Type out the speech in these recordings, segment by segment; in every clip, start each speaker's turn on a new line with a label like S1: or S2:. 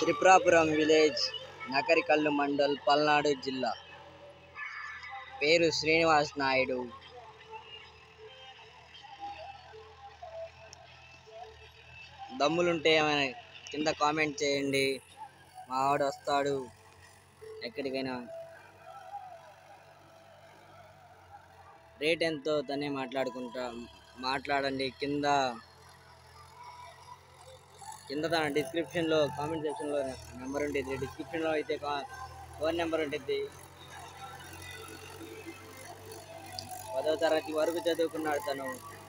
S1: Tripurapuram village Nakarikallu mandal Palnadu జిల్లా పేరు శ్రీనివాస్ నాయుడు దమ్ములుంటే ఏమైనా కింద కామెంట్ చేయండి మా వాడు వస్తాడు ఎక్కడికైనా రేట్ ఎంతో తనే మాట్లాడుకుంటాం మాట్లాడండి కింద కింద తన డిస్క్రిప్షన్లో కామెంట్ సెక్షన్లో నెంబర్ ఉంటుంది డిస్క్రిప్షన్లో అయితే కా- ఫోన్ నెంబర్ ఉంటుంది పదో తరగతి వరకు చదువుకున్నాడు తను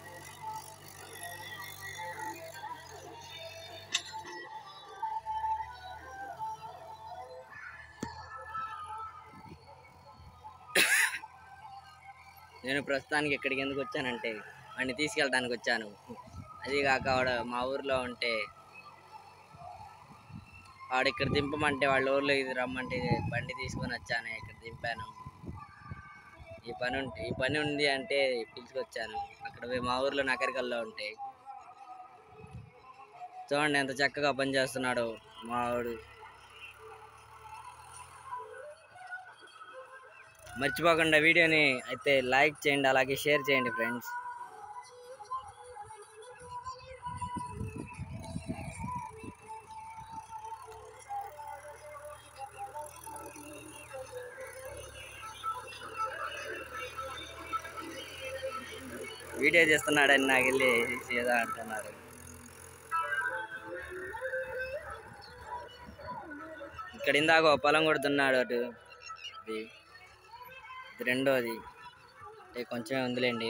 S1: నేను ప్రస్తుతానికి ఇక్కడికి ఎందుకు వచ్చానంటే వాడిని తీసుకెళ్ళడానికి వచ్చాను అది కాక వాడు మా ఊర్లో ఉంటే వాడు ఇక్కడ దింపమంటే వాళ్ళ ఊర్లో ఇది రమ్మంటే బండి తీసుకొని వచ్చాను ఇక్కడ దింపాను ఈ పని ఉంటే ఈ పని ఉంది అంటే పిలుచుకొచ్చాను అక్కడ పోయి మా ఊర్లో నకరికల్లో ఉంటాయి చూడండి ఎంత చక్కగా పని చేస్తున్నాడు మా వాడు మర్చిపోకుండా వీడియోని అయితే లైక్ చేయండి అలాగే షేర్ చేయండి ఫ్రెండ్స్ వీడియో చేస్తున్నాడని నాకు వెళ్ళి ఏదో అంటున్నారు ఇక్కడ ఇందాక ఒక పొలం కొడుతున్నాడు అటు ఇది ఇది రెండోది అంటే కొంచెమే ఉందిలేండి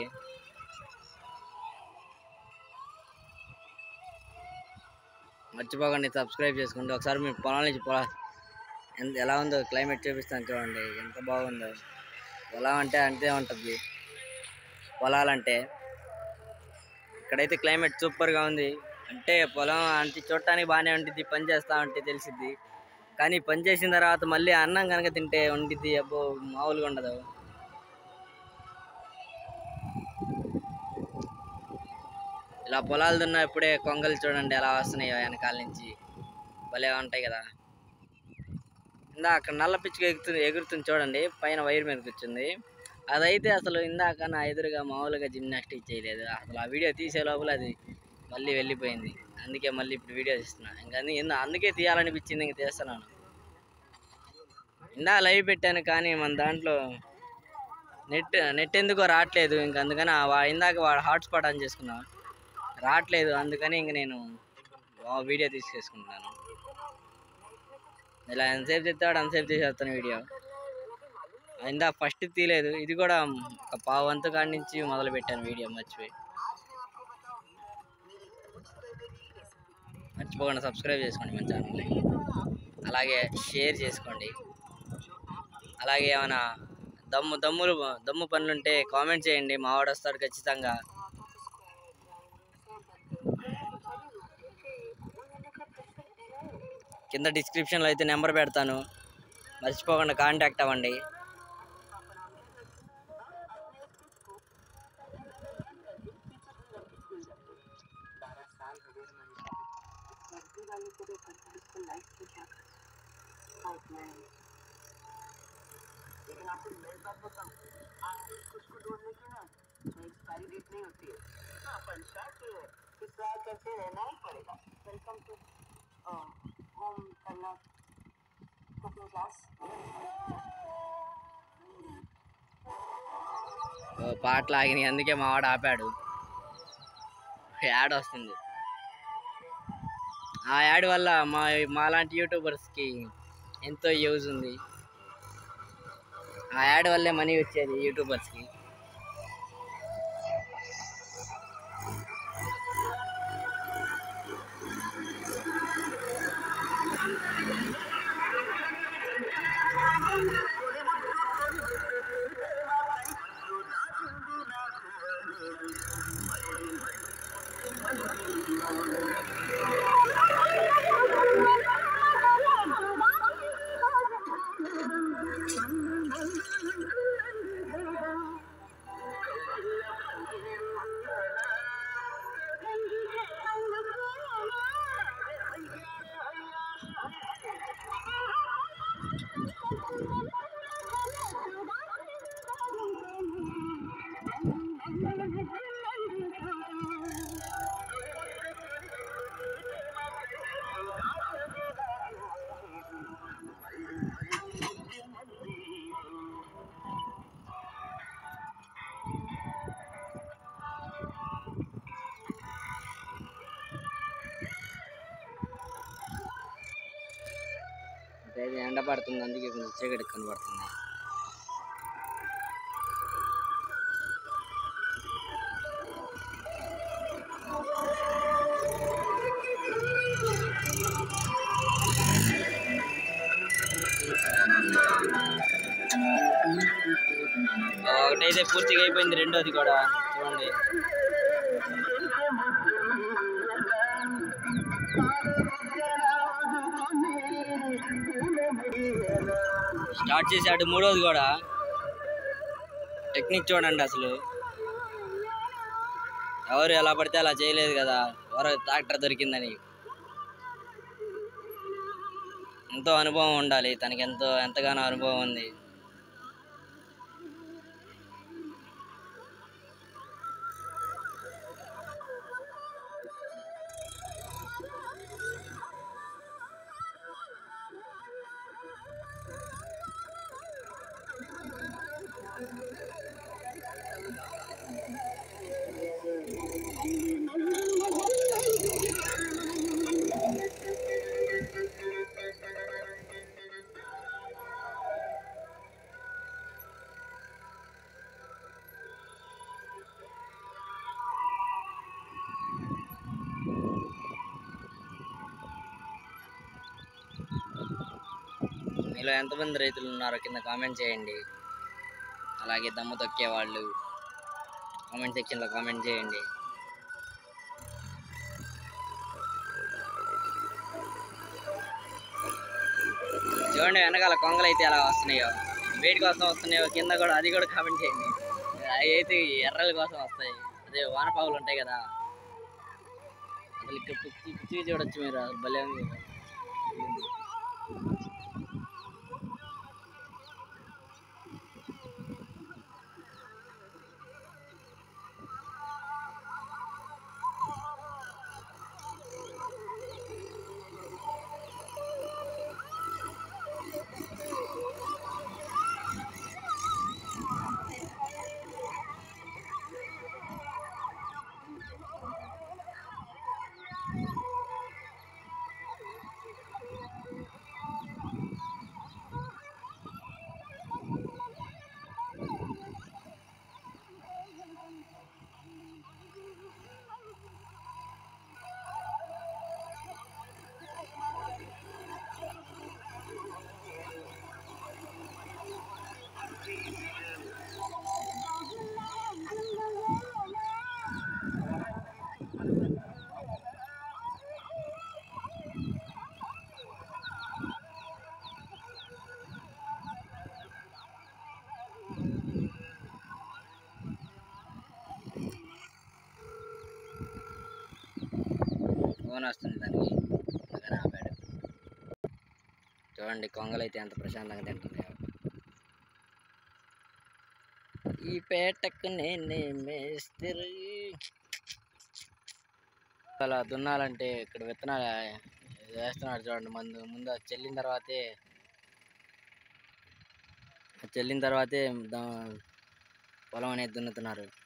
S1: మర్చిపోకండి సబ్స్క్రైబ్ చేసుకోండి ఒకసారి మీ పొలం నుంచి పొలా ఎంత ఎలా ఉందో క్లైమేట్ చూపిస్తాను చూడండి ఎంత బాగుందో పొలం అంటే అంతే ఉంటుంది పొలాలంటే ఇక్కడైతే క్లైమేట్ సూపర్గా ఉంది అంటే పొలం అంటే చూడటానికి బాగానే ఉంటుంది పని చేస్తా ఉంటే తెలిసిద్ది కానీ పని చేసిన తర్వాత మళ్ళీ అన్నం కనుక తింటే ఉండిద్ది అబ్బో మామూలుగా ఉండదు ఇలా పొలాలు దున్నప్పుడే కొంగలు చూడండి ఎలా వస్తున్నాయో వెనకాల నుంచి భలే ఉంటాయి కదా ఇందా అక్కడ నల్ల పిచ్చుక ఎగురుతుంది ఎగురుతుంది చూడండి పైన వైర్ మీద కూర్చుంది అదైతే అసలు ఇందాక నా ఎదురుగా మామూలుగా జిమ్నాస్టిక్ చేయలేదు అసలు ఆ వీడియో తీసే లోపల అది మళ్ళీ వెళ్ళిపోయింది అందుకే మళ్ళీ ఇప్పుడు వీడియో తీస్తున్నాను ఇంకా అందు- ఇందా- అందుకే తీయాలనిపించింది ఇంక తీస్తున్నాను ఇందా లైవ్ పెట్టాను కానీ మన దాంట్లో నెట్ నెట్ ఎందుకో రావట్లేదు ఇంక అందుకని ఆ వా- ఇందాక వాడు హాట్స్పాట్ ఆన్ చేసుకున్నా రావట్లేదు అందుకని ఇంక నేను ఆ వీడియో తీసుకేసుకుంటున్నాను ఇలా ఎంతసేపు తెస్తాడు అంతసేపు తీసేస్తాను వీడియో ఇందా ఫస్ట్ తీయలేదు ఇది కూడా ఒక పావు వంతు కాడి నుంచి మొదలు పెట్టాను వీడియో మర్చిపోయి మర్చిపోకుండా సబ్స్క్రైబ్ చేసుకోండి మన ఛానల్ని అలాగే షేర్ చేసుకోండి అలాగే ఏమైనా దమ్ము దమ్ములు దమ్ము పనులు ఉంటే కామెంట్ చేయండి మావాడు వస్తాడు ఖచ్చితంగా కింద డిస్క్రిప్షన్లో అయితే నెంబర్ పెడతాను మర్చిపోకుండా కాంటాక్ట్ అవ్వండి ఓ పాటలు ఆగినాయి అందుకే మా వాడు ఆపాడు యాడ్ వస్తుంది ఆ యాడ్ వల్ల మా మాలాంటి యూట్యూబర్స్కి ఎంతో యూజ్ ఉంది ఆ యాడ్ వల్లే మనీ వచ్చేది యూట్యూబర్స్కి ఎండ పడుతుంది అందుకే కొంచెం చీకటి కనబడుతుంది ఒకటైతే పూర్తిగా అయిపోయింది రెండోది కూడా చూడండి స్టార్ట్ చేశాడు మూడోది కూడా టెక్నిక్ చూడండి అసలు ఎవరు ఎలా పడితే అలా చేయలేదు కదా ఎవరో ట్రాక్టర్ దొరికిందని ఎంతో అనుభవం ఉండాలి తనకి ఎంతో ఎంతగానో అనుభవం ఉంది మీలో ఎంతమంది రైతులు ఉన్నారో కింద కామెంట్ చేయండి అలాగే దమ్ము తొక్కే వాళ్ళు కామెంట్ సెక్షన్లో కామెంట్ చేయండి చూడండి వెనకాల కొంగలు అయితే ఎలా వస్తున్నాయో వేడి కోసం వస్తున్నాయో కింద కూడా అది కూడా కామెంట్ చేయండి అవి అయితే ఎర్రల కోసం వస్తాయి అదే వానపావులు ఉంటాయి కదా అసలు ఇక్కడ పిచ్చి పిచ్చి చూడొచ్చు మీరు అసలు భలే ఉంది ఫోన్ వస్తుంది దానికి అందుకని ఆపాడు చూడండి కొంగలు అయితే ఎంత ప్రశాంతంగా తింటున్నాయో ఈ పేటకు నేనే మేస్త్రి అలా దున్నాలంటే ఇక్కడ విత్తనాలు వేస్తున్నాడు చూడండి ముందు ముందు అది చెల్లిన తర్వాతే అది చెల్లిన తర్వాతే దా- పొలం అనేది దున్నుతున్నారు